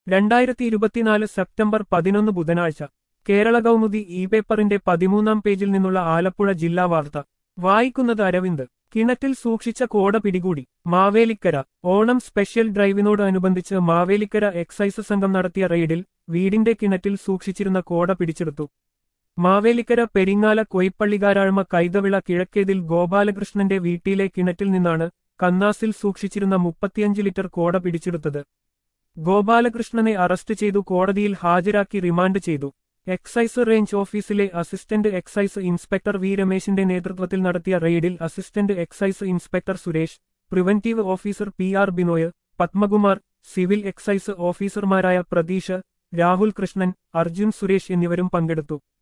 രണ്ടായിരത്തി ഇരുപത്തിനാല് സെപ്റ്റംബർ പതിനൊന്ന് ബുധനാഴ്ച കേരള കൗമുദി ഇ പേപ്പറിന്റെ പതിമൂന്നാം പേജിൽ നിന്നുള്ള ആലപ്പുഴ ജില്ലാ വാർത്ത വായിക്കുന്നത് അരവിന്ദ് കിണറ്റിൽ സൂക്ഷിച്ച കോട പിടികൂടി മാവേലിക്കര ഓണം സ്പെഷ്യൽ ഡ്രൈവിനോട് അനുബന്ധിച്ച് മാവേലിക്കര എക്സൈസ് സംഘം നടത്തിയ റെയ്ഡിൽ വീടിന്റെ കിണറ്റിൽ സൂക്ഷിച്ചിരുന്ന കോട പിടിച്ചെടുത്തു മാവേലിക്കര പെരിങ്ങാല കൊയ്പ്പള്ളികാരാഴ്മ കൈതവിള കിഴക്കേതിൽ ഗോപാലകൃഷ്ണന്റെ വീട്ടിലെ കിണറ്റിൽ നിന്നാണ് കന്നാസിൽ സൂക്ഷിച്ചിരുന്ന മുപ്പത്തിയഞ്ച് ലിറ്റർ കോട പിടിച്ചെടുത്തത് ഗോപാലകൃഷ്ണനെ അറസ്റ്റ് ചെയ്തു കോടതിയിൽ ഹാജരാക്കി റിമാൻഡ് ചെയ്തു എക്സൈസ് റേഞ്ച് ഓഫീസിലെ അസിസ്റ്റന്റ് എക്സൈസ് ഇൻസ്പെക്ടർ വി രമേശിന്റെ നേതൃത്വത്തിൽ നടത്തിയ റെയ്ഡിൽ assistant excise inspector Suresh preventive officer P R Binoy Padmakumar civil excise ഓഫീസർമാരായ പ്രതീഷ് രാഹുൽ കൃഷ്ണൻ അർജുൻ സുരേഷ് എന്നിവരും പങ്കെടുത്തു